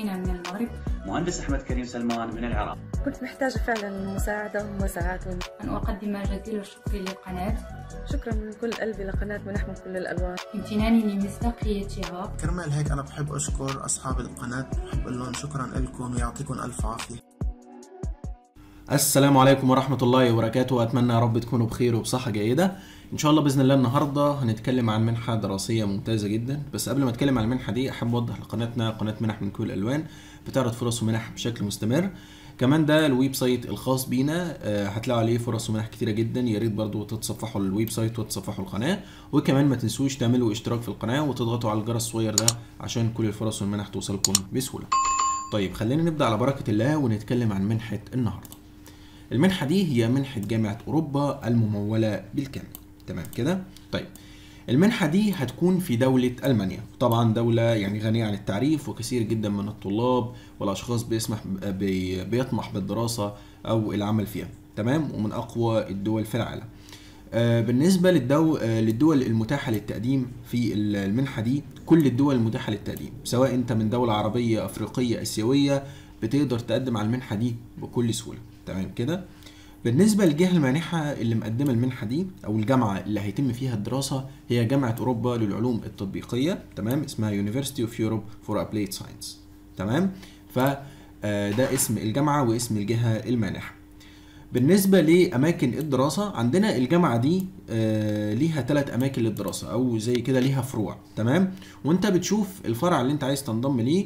أخينا من المغرب مهندس أحمد كريم سلمان من العراق كنت محتاجة فعلا مساعدة ومساعات أن أقدم جزيل الشكر للقناة شكرا من كل قلبي لقناة منح من كل الألوان امتناني لمصداقيتها كرمال هيك أنا بحب أشكر أصحاب القناة بحب أقول لهم شكرا لكم يعطيكم ألف عافية السلام عليكم ورحمة الله وبركاته أتمنى يا رب تكونوا بخير وبصحة جيدة إن شاء الله بإذن الله النهاردة هنتكلم عن منحة دراسية ممتازة جدا بس قبل ما أتكلم عن المنحة دي أحب أوضح لقناتنا قناة منح من كل الألوان بتعرض فرص ومنح بشكل مستمر كمان ده الويب سايت الخاص بينا آه، هتلاقوا عليه فرص ومنح كتيرة جدا يا ريت برضو تتصفحوا الويب سايت وتتصفحوا القناة وكمان ما تنسوش تعملوا اشتراك في القناة وتضغطوا على الجرس الصغير ده عشان كل الفرص والمنح توصلكم بسهولة طيب خلينا نبدأ على بركة الله ونتكلم عن منحة النهاردة المنحة دي هي منحة جامعة أوروبا الممولة بالكامل تمام كده طيب المنحة دي هتكون في دولة ألمانيا طبعا دولة يعني غنية عن التعريف وكثير جدا من الطلاب والأشخاص بيسمح بي بيطمح بالدراسة أو العمل فيها تمام ومن أقوى الدول في العالم آه، بالنسبة للدو... آه، للدول المتاحة للتقديم في المنحة دي كل الدول المتاحة للتقديم سواء أنت من دولة عربية أفريقية آسيوية بتقدر تقدم على المنحة دي بكل سهولة تمام كده بالنسبة للجهة المانحة اللي مقدمة المنحة دي أو الجامعة اللي هيتم فيها الدراسة هي جامعة أوروبا للعلوم التطبيقية تمام اسمها University of Europe for Applied Science تمام فده اسم الجامعة واسم الجهة المانحة بالنسبة لأماكن الدراسة عندنا الجامعة دي آه، ليها ثلاث أماكن للدراسة أو زي كده ليها فروع تمام وأنت بتشوف الفرع اللي أنت عايز تنضم ليه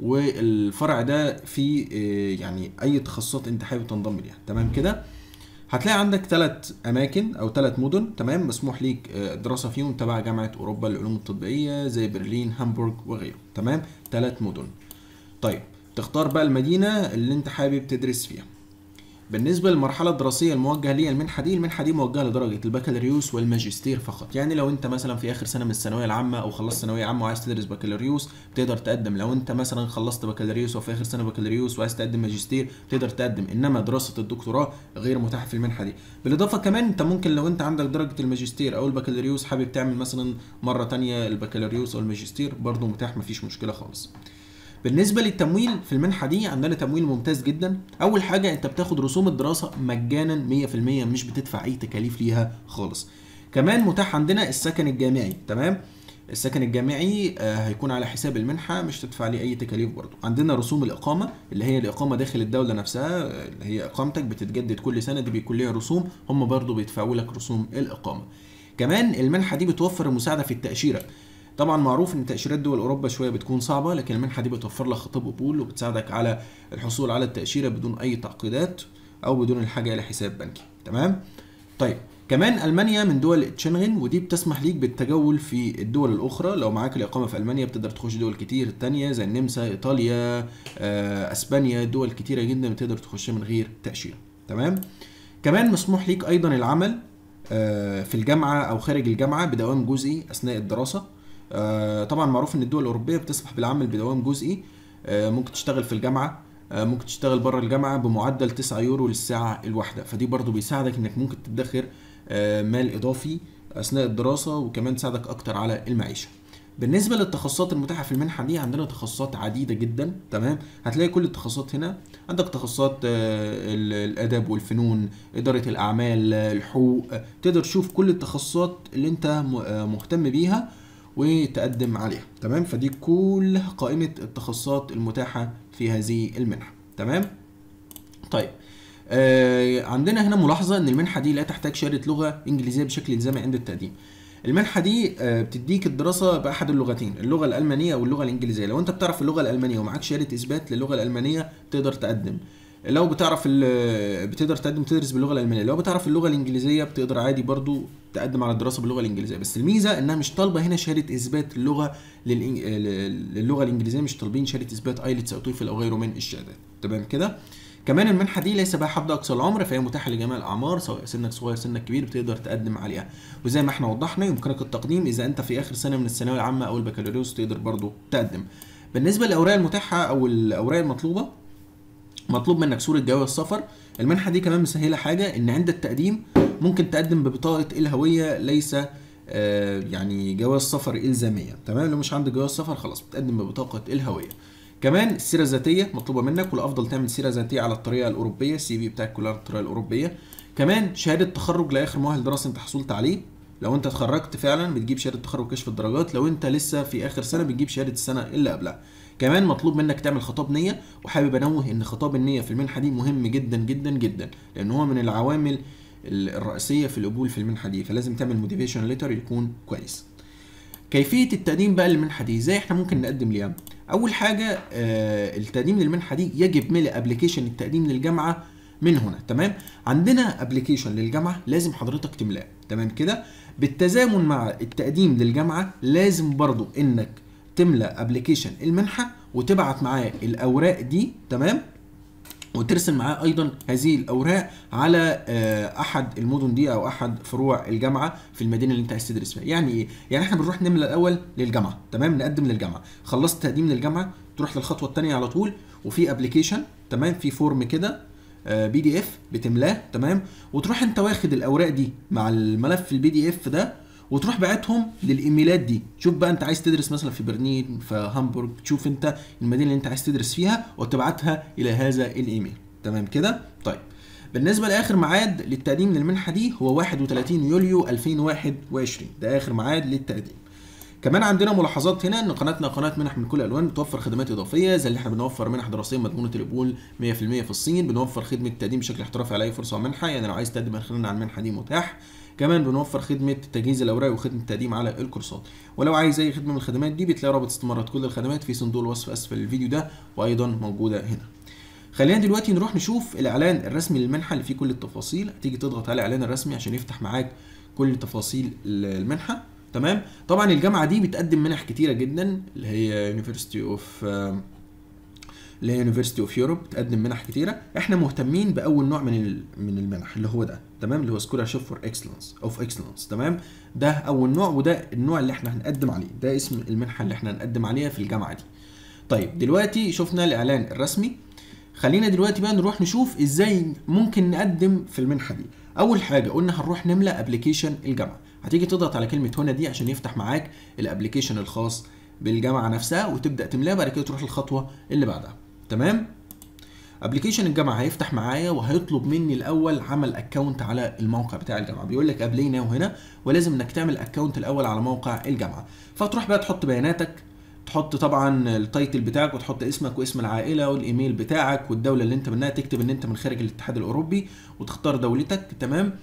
والفرع ده فيه آه، يعني أي تخصصات أنت حابب تنضم ليها تمام كده هتلاقي عندك ثلاث اماكن او ثلاث مدن تمام مسموح ليك آه، الدراسه فيهم تبع جامعه اوروبا للعلوم التطبيقيه زي برلين هامبورغ وغيره تمام ثلاث مدن طيب تختار بقى المدينه اللي انت حابب تدرس فيها بالنسبة للمرحلة الدراسية الموجهة ليها المنحة دي المنحة دي موجهة لدرجة البكالوريوس والماجستير فقط يعني لو انت مثلا في اخر سنة من الثانوية العامة او خلصت ثانوية عامة وعايز تدرس بكالوريوس تقدر تقدم لو انت مثلا خلصت بكالوريوس او في اخر سنة بكالوريوس وعايز تقدم ماجستير تقدر تقدم انما دراسة الدكتوراه غير متاحة في المنحة دي بالاضافة كمان انت ممكن لو انت عندك درجة الماجستير او البكالوريوس حابب تعمل مثلا مرة تانية البكالوريوس او الماجستير برضه متاح مفيش مشكلة خالص بالنسبة للتمويل في المنحة دي عندنا تمويل ممتاز جدا أول حاجة أنت بتاخد رسوم الدراسة مجانا 100% مش بتدفع أي تكاليف ليها خالص كمان متاح عندنا السكن الجامعي تمام السكن الجامعي آه، هيكون على حساب المنحة مش تدفع عليه أي تكاليف برضه عندنا رسوم الإقامة اللي هي الإقامة داخل الدولة نفسها آه، اللي هي إقامتك بتتجدد كل سنة دي بيكون ليها رسوم هم برضه بيدفعوا لك رسوم الإقامة كمان المنحة دي بتوفر المساعدة في التأشيرة طبعا معروف ان تاشيرات دول اوروبا شويه بتكون صعبه لكن المنحه دي بتوفر لك خطاب قبول وبتساعدك على الحصول على التاشيره بدون اي تعقيدات او بدون الحاجه الى حساب بنكي تمام طيب كمان المانيا من دول تشنغن ودي بتسمح ليك بالتجول في الدول الاخرى لو معاك الاقامه في المانيا بتقدر تخش دول كتير تانية زي النمسا ايطاليا آه، اسبانيا دول كتيره جدا بتقدر تخشها من غير تاشيره تمام كمان مسموح ليك ايضا العمل آه، في الجامعه او خارج الجامعه بدوام جزئي اثناء الدراسه آه، طبعا معروف ان الدول الاوروبيه بتسمح بالعمل بدوام جزئي آه، ممكن تشتغل في الجامعه آه، ممكن تشتغل بره الجامعه بمعدل 9 يورو للساعه الواحده فدي برضو بيساعدك انك ممكن تدخر آه، مال اضافي اثناء الدراسه وكمان تساعدك اكتر على المعيشه بالنسبه للتخصصات المتاحه في المنحه دي عندنا تخصصات عديده جدا تمام هتلاقي كل التخصصات هنا عندك تخصصات آه، ال- الاداب والفنون اداره الاعمال آه، الحقوق آه، تقدر تشوف كل التخصصات اللي انت م- آه، مهتم بيها وتقدم عليها تمام فدي كلها قائمه التخصصات المتاحه في هذه المنحه تمام طيب آه عندنا هنا ملاحظه ان المنحه دي لا تحتاج شهاده لغه انجليزيه بشكل الزامي عند التقديم المنحه دي آه بتديك الدراسه باحد اللغتين اللغه الالمانيه او اللغه الانجليزيه لو انت بتعرف اللغه الالمانيه ومعاك شهاده اثبات للغه الالمانيه تقدر تقدم لو بتعرف ال- بتقدر تقدم تدرس باللغه الالمانيه لو بتعرف اللغه الانجليزيه بتقدر عادي برضو تقدم على الدراسه باللغه الانجليزيه بس الميزه انها مش طالبه هنا شهاده اثبات اللغه للإنج... للغه الانجليزيه مش طالبين شهاده اثبات ايلتس او تويفل او غيره من الشهادات تمام كده كمان المنحه دي ليس بها حد اقصى العمر فهي متاحه لجميع الاعمار سواء سنك صغير سنك كبير بتقدر تقدم عليها وزي ما احنا وضحنا يمكنك التقديم اذا انت في اخر سنه من الثانويه العامه او البكالوريوس تقدر برضو تقدم بالنسبه للاوراق المتاحه او الاوراق المطلوبه مطلوب منك صورة جواز سفر المنحة دي كمان مسهلة حاجة ان عند التقديم ممكن تقدم ببطاقة الهوية ليس آه، يعني جواز سفر إلزامية تمام لو مش عندك جواز سفر خلاص بتقدم ببطاقة الهوية كمان السيره الذاتيه مطلوبه منك والافضل تعمل سيره ذاتيه على الطريقه الاوروبيه السي في بتاعك كلها على الطريقه الاوروبيه كمان شهاده تخرج لاخر مؤهل دراسي انت حصلت عليه لو انت اتخرجت فعلا بتجيب شهاده تخرج كشف الدرجات لو انت لسه في اخر سنه بتجيب شهاده السنه اللي قبلها كمان مطلوب منك تعمل خطاب نيه وحابب انوه ان خطاب النيه في المنحه دي مهم جدا جدا جدا لان هو من العوامل ال- الرئيسيه في القبول في المنحه دي فلازم تعمل موتيفيشن ليتر يكون كويس كيفيه التقديم بقى للمنحه دي ازاي احنا ممكن نقدم ليها اول حاجه آه التقديم للمنحه دي يجب ملء ابلكيشن التقديم للجامعه من هنا تمام عندنا ابلكيشن للجامعه لازم حضرتك تملاه تمام كده بالتزامن مع التقديم للجامعه لازم برضو انك تملى ابلكيشن المنحه وتبعت معاه الاوراق دي تمام وترسل معاه ايضا هذه الاوراق على آه، احد المدن دي او احد فروع الجامعه في المدينه اللي انت عايز تدرس فيها يعني ايه يعني احنا بنروح نملى الاول للجامعه تمام نقدم للجامعه خلصت تقديم للجامعه تروح للخطوه الثانيه على طول وفي ابلكيشن تمام في فورم كده بي دي اف بتملاه تمام وتروح انت واخد الاوراق دي مع الملف البي دي اف ده وتروح باعتهم للايميلات دي شوف بقى انت عايز تدرس مثلا في برلين في هامبورغ تشوف انت المدينه اللي انت عايز تدرس فيها وتبعتها الى هذا الايميل تمام كده طيب بالنسبه لاخر ميعاد للتقديم للمنحه دي هو 31 يوليو 2021 ده اخر ميعاد للتقديم كمان عندنا ملاحظات هنا ان قناتنا قناه منح من كل الالوان بتوفر خدمات اضافيه زي اللي احنا بنوفر منح دراسيه مضمونه القبول 100% في الصين بنوفر خدمه تقديم بشكل احترافي على اي فرصه منحه يعني لو عايز تقدم من خلالنا على المنحه دي متاح كمان بنوفر خدمه تجهيز الاوراق وخدمه التقديم على الكورسات ولو عايز اي خدمه من الخدمات دي بتلاقي رابط استمارات كل الخدمات في صندوق الوصف اسفل الفيديو ده وايضا موجوده هنا خلينا دلوقتي نروح نشوف الاعلان الرسمي للمنحه اللي فيه كل التفاصيل تيجي تضغط على الاعلان الرسمي عشان يفتح معاك كل تفاصيل المنحه تمام طبعا الجامعه دي بتقدم منح كتيره جدا اللي هي يونيفرستي اوف اللي هي يونيفرستي اوف يوروب بتقدم منح كتيره احنا مهتمين باول نوع من ال- من المنح اللي هو ده تمام اللي هو سكولارشيب فور اكسلنس اوف اكسلنس تمام ده اول نوع وده النوع اللي احنا هنقدم عليه ده اسم المنحه اللي احنا هنقدم عليها في الجامعه دي طيب دلوقتي شفنا الاعلان الرسمي خلينا دلوقتي بقى نروح نشوف ازاي ممكن نقدم في المنحه دي اول حاجه قلنا هنروح نملى ابلكيشن الجامعه هتيجي تضغط على كلمه هنا دي عشان يفتح معاك الابلكيشن الخاص بالجامعه نفسها وتبدا تملاه بعد كده تروح للخطوه اللي بعدها تمام ابلكيشن الجامعه هيفتح معايا وهيطلب مني الاول عمل اكونت على الموقع بتاع الجامعه بيقول لك ابلاي ناو هنا ولازم انك تعمل اكونت الاول على موقع الجامعه فتروح بقى تحط بياناتك تحط طبعا التايتل بتاعك وتحط اسمك واسم العائله والايميل بتاعك والدوله اللي انت منها تكتب ان انت من خارج الاتحاد الاوروبي وتختار دولتك تمام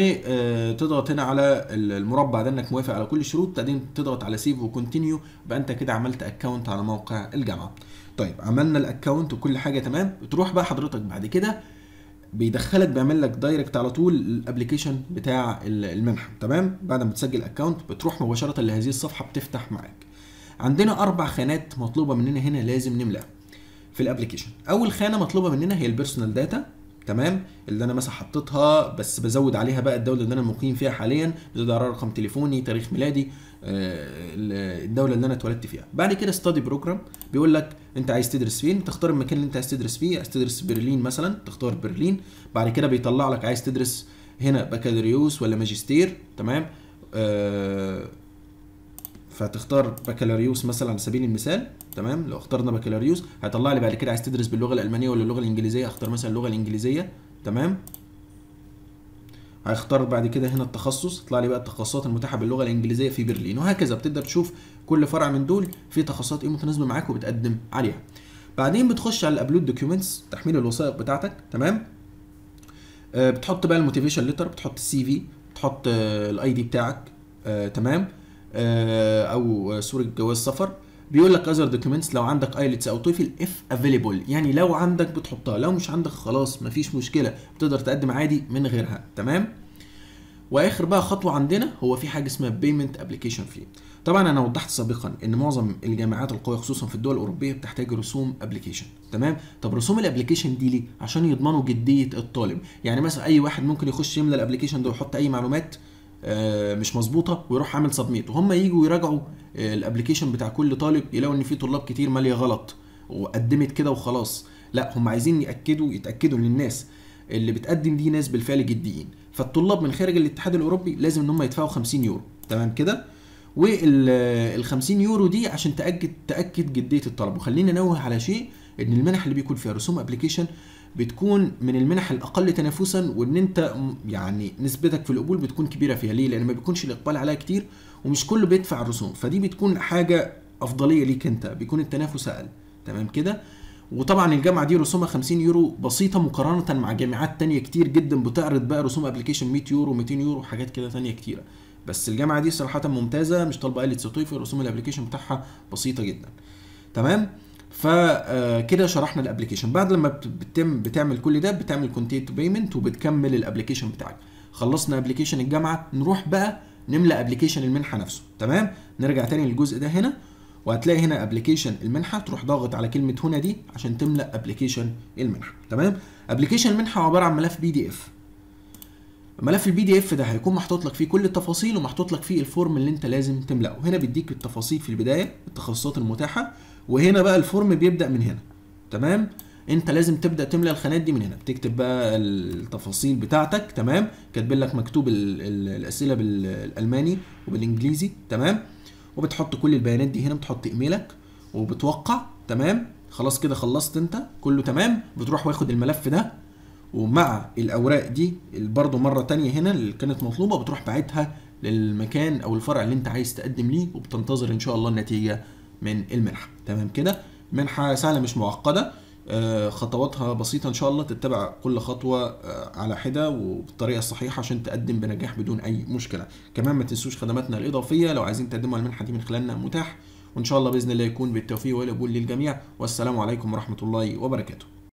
وتضغط هنا على المربع ده انك موافق على كل الشروط بعدين تضغط على سيف وكونتينيو يبقى انت كده عملت اكونت على موقع الجامعه طيب عملنا الاكونت وكل حاجه تمام بتروح بقى حضرتك بعد كده بيدخلك بيعمل لك دايركت على طول الابلكيشن بتاع المنحه تمام بعد ما تسجل اكونت بتروح مباشره لهذه الصفحه بتفتح معاك عندنا اربع خانات مطلوبه مننا هنا لازم نملاها في الابلكيشن اول خانه مطلوبه مننا هي البيرسونال داتا تمام اللي انا مثلا حطيتها بس بزود عليها بقى الدوله اللي انا مقيم فيها حاليا بزود على رقم تليفوني تاريخ ميلادي آه، الدوله اللي انا اتولدت فيها بعد كده ستادي بروجرام بيقول لك انت عايز تدرس فين تختار المكان اللي انت عايز تدرس فيه عايز تدرس في برلين مثلا تختار برلين بعد كده بيطلع لك عايز تدرس هنا بكالوريوس ولا ماجستير تمام آه فتختار بكالوريوس مثلا على سبيل المثال تمام لو اخترنا بكالوريوس هيطلع لي بعد كده عايز تدرس باللغه الالمانيه ولا اللغه الانجليزيه اختار مثلا اللغه الانجليزيه تمام هيختار بعد كده هنا التخصص يطلع لي بقى التخصصات المتاحه باللغه الانجليزيه في برلين وهكذا بتقدر تشوف كل فرع من دول في تخصصات ايه متناسبه معاك وبتقدم عليها بعدين بتخش على الابلود دوكيومنتس تحميل الوثائق بتاعتك تمام آه بتحط بقى الموتيفيشن ليتر بتحط السي في بتحط الاي دي بتاعك آه تمام آه او صوره جواز سفر بيقول لك اذر دوكيومنتس لو عندك ايلتس او تويفل اف افيلبل يعني لو عندك بتحطها لو مش عندك خلاص مفيش مشكله بتقدر تقدم عادي من غيرها تمام واخر بقى خطوه عندنا هو في حاجه اسمها بيمنت ابلكيشن في طبعا انا وضحت سابقا ان معظم الجامعات القويه خصوصا في الدول الاوروبيه بتحتاج رسوم ابلكيشن تمام طب رسوم الابلكيشن دي ليه عشان يضمنوا جديه الطالب يعني مثلا اي واحد ممكن يخش يملى الابلكيشن ده ويحط اي معلومات آه، مش مظبوطه ويروح عامل سبميت وهم يجوا يراجعوا آه، الابلكيشن بتاع كل طالب يلاقوا ان في طلاب كتير ماليه غلط وقدمت كده وخلاص لا هم عايزين ياكدوا يتاكدوا للناس اللي بتقدم دي ناس بالفعل جديين فالطلاب من خارج الاتحاد الاوروبي لازم ان هم يدفعوا 50 يورو تمام كده وال 50 يورو دي عشان تاكد تاكد جديه الطلب وخلينا ننوه على شيء ان المنح اللي بيكون فيها رسوم ابلكيشن بتكون من المنح الاقل تنافسا وان انت م- يعني نسبتك في القبول بتكون كبيره فيها ليه لان ما بيكونش الاقبال عليها كتير ومش كله بيدفع الرسوم فدي بتكون حاجه افضليه ليك انت بيكون التنافس اقل تمام كده وطبعا الجامعه دي رسومها 50 يورو بسيطه مقارنه مع جامعات تانية كتير جدا بتعرض بقى رسوم ابلكيشن 100 يورو 200 يورو حاجات كده تانية كتيره بس الجامعه دي صراحه ممتازه مش طالبه ايلتس وتويفل رسوم الابلكيشن بتاعها بسيطه جدا تمام فكده شرحنا الابلكيشن بعد لما بت- بتتم بتعمل كل ده بتعمل كونتيت بيمنت وبتكمل الابلكيشن بتاعك خلصنا ابلكيشن الجامعه نروح بقى نملى ابلكيشن المنحه نفسه تمام نرجع تاني للجزء ده هنا وهتلاقي هنا ابلكيشن المنحه تروح ضاغط على كلمه هنا دي عشان تملى ابلكيشن المنحه تمام ابلكيشن المنحه عباره عن ملف بي دي اف ملف البي دي اف ده هيكون محطوط لك فيه كل التفاصيل ومحطوط لك فيه الفورم اللي انت لازم تملاه هنا بيديك التفاصيل في البدايه التخصصات المتاحه وهنا بقى الفورم بيبدا من هنا تمام انت لازم تبدا تملى الخانات دي من هنا بتكتب بقى التفاصيل بتاعتك تمام كاتبين لك مكتوب ال ال الاسئله بالالماني وبالانجليزي تمام وبتحط كل البيانات دي هنا بتحط ايميلك وبتوقع تمام خلاص كده خلصت انت كله تمام بتروح واخد الملف ده ومع الاوراق دي برضه مره تانية هنا اللي كانت مطلوبه بتروح باعتها للمكان او الفرع اللي انت عايز تقدم ليه وبتنتظر ان شاء الله النتيجه من المنحه تمام كده منحه سهله مش معقده آه، خطواتها بسيطه ان شاء الله تتبع كل خطوه آه، على حده وبالطريقه الصحيحه عشان تقدم بنجاح بدون اي مشكله كمان ما تنسوش خدماتنا الاضافيه لو عايزين تقدموا على المنحه دي من خلالنا متاح وان شاء الله باذن الله يكون بالتوفيق والقبول للجميع والسلام عليكم ورحمه الله وبركاته